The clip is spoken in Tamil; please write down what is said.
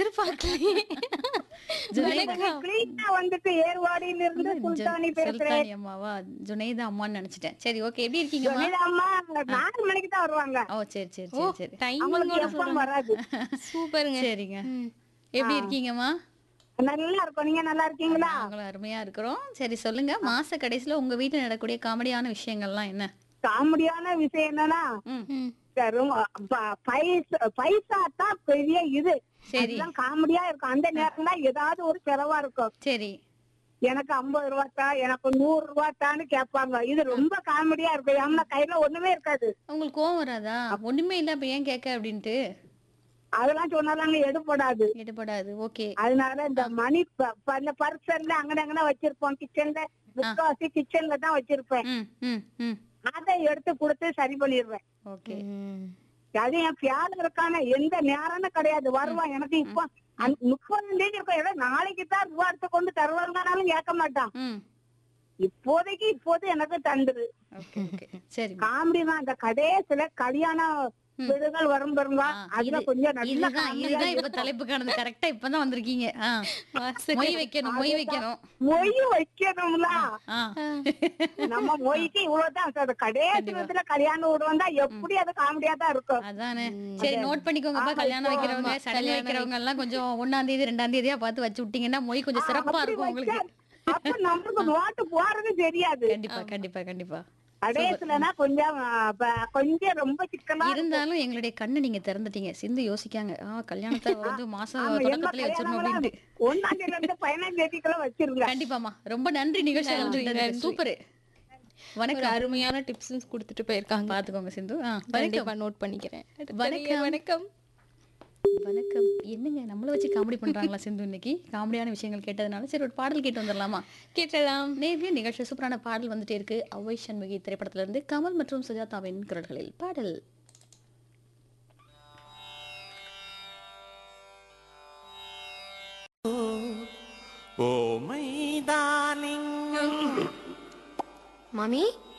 எதிர்பார்க்கலையே வணக்கம். கிளீனா வந்துட்டு ஏர்வாடியில இருந்து சுல்தானி பேசுறேன் சுல்தானி அம்மாவா ஜுனைதா அம்மான்னு நினைச்சிட்டேன் சரி ஓகே எப்படி இருக்கீங்கம்மா ஜமீலா அம்மா நாலு மணிக்கு தான் வருவாங்க ஓ சரி சரி ஓ சரி சரி அவங்களுக்கு டைமிங்கோட எப்பவும் வராது சூப்பருங்க சரிங்க ம். எப்படி இருக்கீங்கம்மா நல்லா இருக்கும் நீங்க நல்லா இருக்கீங்களா நாங்களும் அருமையா இருக்கிறோம் சரி சொல்லுங்க மாச கடைசியில உங்க வீட்டுல நடக்கக்கூடிய காமெடியான விஷயங்கள்லாம் என்ன காமெடியான விஷயம் என்னன்னா ம் ம். ரொம்ப ப- பைசா பைசா தான் பெரிய இது சரி அதெல்லாம் காமெடியா இருக்கும் அந்த நேரம் தான் ஏதாவது ஒரு செலவா இருக்கும் சரி எனக்கு ஐம்பது ரூபா தான் எனக்கு நூறு ரூபா தான்னு கேட்பாங்க இது ரொம்ப காமெடியா இருக்கும் ஏன்னா கையில ஒண்ணுமே இருக்காது உங்களுக்கு கோவம் வராதா ஒண்ணுமே இல்ல அப்ப ஏன் கேட்க அப்படின்ட்டு அதெல்லாம் சொன்னாதாங்க எடுபடாது எடுபடாது ஓகே அதனால இந்த மணி ப- ப- இந்த பர்சன்ல அங்கன அங்கன வச்சிருப்போம் கிச்சன்ல முக்காவாசி கிச்சன்ல தான் வச்சிருப்பேன் ம் ம் ம் அதை எடுத்து கொடுத்து சரி பண்ணிடுவேன் ஓகே ம். அது என் பியால இருக்கான எந்த நேரம்னு கிடையாது வருவான் எனக்கு இப்போ அந்த முப்பதாம் தேதி இருக்கும் ஏதோ நாளைக்கு தான் ரூபா எடுத்து கொண்டு தருவாங்கனாலும் கேட்க மாட்டான் ம் இப்போதைக்கு இப்போது எனக்கு தந்துரு ஓகே ஓகே சரி காமெடி தான் அந்த கடைசியில கல்யாண வீடுகள் வரும் பாருங்க அதுல கொஞ்சம் நல்ல இதுதான் இதுதான் இப்ப தலைப்புக்கானது கரெக்டா இப்பதான் வந்திருக்கீங்க ஆ. மொய் வைக்கணும் மொய் வைக்கணும் மொய் வைக்கணும்ல ஆ நம்ம மொய்க்கு இவ்வளவுதான் அந்த கடைசி விதத்துல கல்யாண வீடு வந்தா எப்படி அது காமெடியா தான் இருக்கும் அதானே சரி நோட் பண்ணிக்கோங்கப்பா கல்யாணம் வைக்கிறவங்க சடங்கு வைக்கிறவங்க எல்லாம் கொஞ்சம் ஒண்ணாம் தேதி ரெண்டாம் தேதியா பார்த்து வச்சு விட்டீங்கன்னா மொய் கொஞ்சம் சிறப்பா இருக்கும் உங்களுக்கு அப்ப நம்மளுக்கு நோட்டு போறது தெரியாது கண்டிப்பா கண்டிப்பா கண்டிப்பா கடைசிலனா கொஞ்சம் ஆ, ப- கொஞ்சம் ரொம்ப சிக்கலா இருந்தாலும் எங்களுடைய கண்ணை நீங்க திறந்துட்டீங்க சிந்து யோசிக்காங்க ஆ கல்யாணத்தை வந்து மாசம் ஆமா, எல்லா தொடக்கத்துல வச்சிடணும் அப்படின்ட்டு கல்யாணங்களும் ஒண்ணாம் தேதியில இருந்து பதினாம் தேதிக்குள்ள வச்சிருங்க கண்டிப்பாமா ரொம்ப நன்றி நிகழ்ச்சி வந்து சூப்பர் ஒரு வணக்கம் அருமையான டிப்ஸ் கொடுத்துட்டு போயிருக்காங்க பாத்துக்கோங்க சிந்து ஆ வணக்கம் கண்டிப்பா நோட் பண்ணிக்கிறேன் வணக்கம். வணக்கம் வணக்கம் என்னங்க நம்மள வச்சு காமெடி பண்றாங்களா சிந்து இன்னைக்கு காமெடியான விஷயங்கள் கேட்டதுனால சரி ஒரு பாடல் கேட்டு வந்துடலாமா கேட்டலாம் நேர்லயே நிகழ்ச்சி சூப்பரான பாடல் வந்துட்டே இருக்கு அவ்வை சண்முகி திரைப்படத்துல இருந்து கமல் மற்றும் சுஜாதாவின் குரல்களில் பாடல் Oh, my darling. மாமி